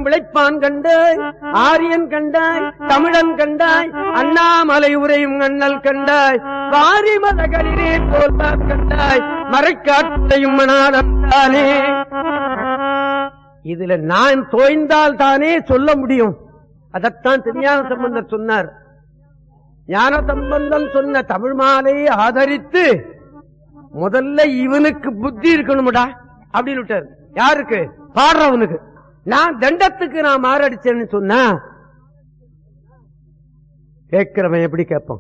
இன்பம் விளைப்பான் கண்டாய் ஆரியன் கண்டாய் தமிழன் கண்டாய் அண்ணாமலை உரையும் அண்ணல் கண்டாய் வாரி மதகளிரே போல்தான் கண்டாய் மறைக்காட்டையும் மணாலம் தானே இதுல நான் தோய்ந்தால் தானே சொல்ல முடியும் அதத்தான் திருஞான சம்பந்தர் சொன்னார் ஞான சம்பந்தம் சொன்ன தமிழ் மாலையை ஆதரித்து முதல்ல இவனுக்கு புத்தி இருக்கணும்டா அப்படின்னு விட்டாரு யாருக்கு பாடுறவனுக்கு நான் தண்டத்துக்கு நான் மாரடிச்சேன்னு சொன்னா கேட்கிறவன் எப்படி கேட்பான்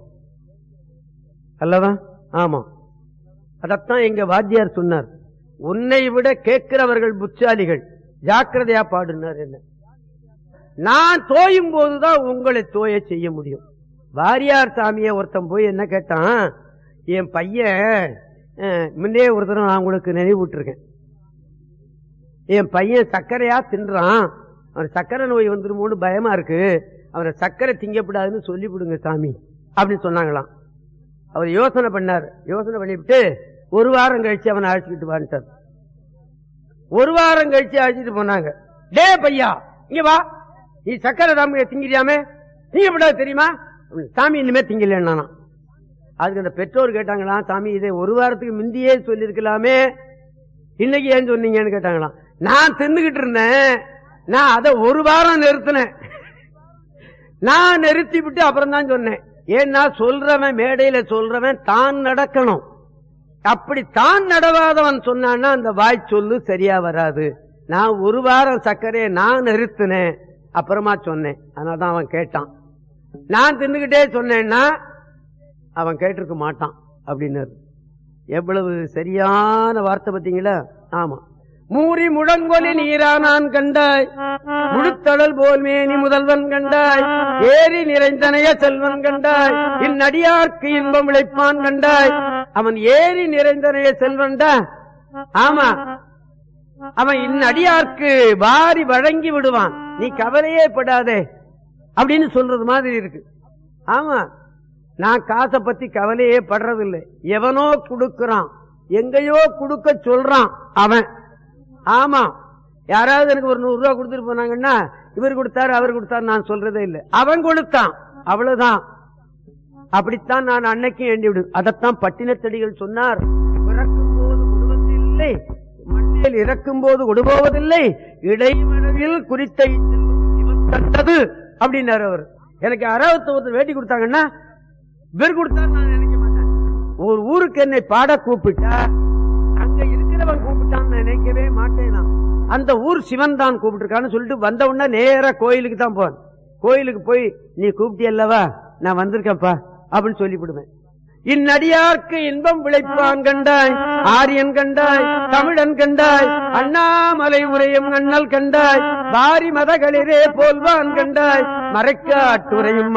அல்லவா ஆமா அதத்தான் எங்க வாத்தியார் சொன்னார் உன்னை விட கேட்கிறவர்கள் புத்தாலிகள் ஜாக்கிரதையா பாடுனார் என்ன நான் தோயும் போதுதான் உங்களை தோய செய்ய முடியும் வாரியார் சாமியை ஒருத்தன் போய் என்ன கேட்டான் என் பையன் அஹ், முன்னே ஒரு தடவை நான் உங்களுக்கு நினைவூட்டிருக்கேன் என் பையன் சர்க்கரையா தின்றான் அவன் சர்க்கரை நோய் வந்துருமோன்னு பயமா இருக்கு அவனை சர்க்கரை திங்கப்படாதுன்னு சொல்லி விடுங்க சாமி அப்படின்னு சொன்னாங்களாம் அவர் யோசனை பண்ணார் யோசனை பண்ணிவிட்டு ஒரு வாரம் கழிச்சு அவனை அழைச்சிக்கிட்டு வந்துட்டார் ஒரு வாரம் கழிச்சு அழைச்சிட்டு போனாங்க டே பையா இங்க வா நீ சக்கரை தாமிய திங்கிறியாமே திங்கப்படாது தெரியுமா சாமி இனிமே திங்கலன்னா அதுக்கு அந்த பெற்றோர் கேட்டாங்களாம் சாமி இதை ஒரு வாரத்துக்கு முந்தியே சொல்லிருக்கலாமே இன்னைக்கு ஏன் சொன்னீங்கன்னு கேட்டாங்களாம் நான் தின்னுகிட்டு இருந்தேன் நான் அதை ஒரு வாரம் நிறுத்தினேன் நான் நிறுத்தி விட்டு அப்புறம் தான் சொன்னேன் ஏன்னா சொல்றவன் மேடையில சொல்றவன் தான் நடக்கணும் அப்படி தான் நடவாதவன் சொன்னான்னா அந்த வாய் சொல்லு சரியா வராது நான் ஒரு வாரம் சர்க்கரையை நான் நிறுத்தினேன் அப்புறமா சொன்னேன் அதனாலதான் அவன் கேட்டான் நான் தின்னுகிட்டே சொன்னேன்னா அவன் கேட்டிருக்க மாட்டான் அப்படின்னாரு எவ்வளவு சரியான வார்த்தை பாத்தீங்களா ஆமா மூறி முழங்கொலி நீரா நான் கண்டாய் முழுத்தடல் போல் மேனி முதல்வன் கண்டாய் ஏரி நிறைந்தனைய செல்வன் கண்டாய் இந்நடியார்க்கு இன்பம் விளைப்பான் கண்டாய் அவன் ஏரி நிறைந்தனைய செல்வன்டா ஆமா அவன் இந்நடியார்க்கு வாரி வழங்கி விடுவான் நீ கவலையே படாதே அப்படின்னு சொல்றது மாதிரி இருக்கு ஆமா நான் காசை பத்தி கவலையே படுறதில்லை எவனோ கொடுக்கறான் எங்கேயோ கொடுக்க சொல்றான் அவன் ஆமா யாராவது எனக்கு ஒரு நூறு ரூபாய் கொடுத்துட்டு போனாங்கன்னா இவர் கொடுத்தாரு அவர் கொடுத்தாரு நான் சொல்றதே இல்லை அவன் கொடுத்தான் அவ்வளவுதான் அப்படித்தான் நான் அன்னைக்கும் எண்ணி விடு அதைத்தான் பட்டினத்தடிகள் சொன்னார் பிறக்கும் போது குடும்பத்தில்லை மண்ணில் இறக்கும் போது கொடுபோவதில்லை இடைமனவில் குறித்த இவன் கண்டது அப்படின்னாரு அவர் எனக்கு யாராவது ஒருத்தர் வேட்டி கொடுத்தாங்கன்னா இவர் கொடுத்தாரு நான் நினைக்க மாட்டேன் ஒரு ஊருக்கு என்னை பாட கூப்பிட்டா அங்க இருக்கிறவன் கூப்பிட்டான்னு நினைக்கவே மாட்டேன் நான். அந்த ஊர் சிவன் தான் கூப்பிட்டுருக்கான்னு சொல்லிட்டு வந்த உடனே நேரா கோயிலுக்கு தான் போவேன் கோயிலுக்கு போய் நீ கூப்பிட்டியல்லவா நான் வந்திருக்கேன்ப்பா அப்படின்னு சொல்லிவிடுவேன் இந்நடியார்க்கு இன்பம் விளைப்பான் கண்டாய் ஆரியன் கண்டாய் தமிழன் கண்டாய் அண்ணாமலை உரையும் அண்ணல் கண்டாய் பாரி மதகளிரே போல்வான் கண்டாய் மறைக்காட்டுரையும்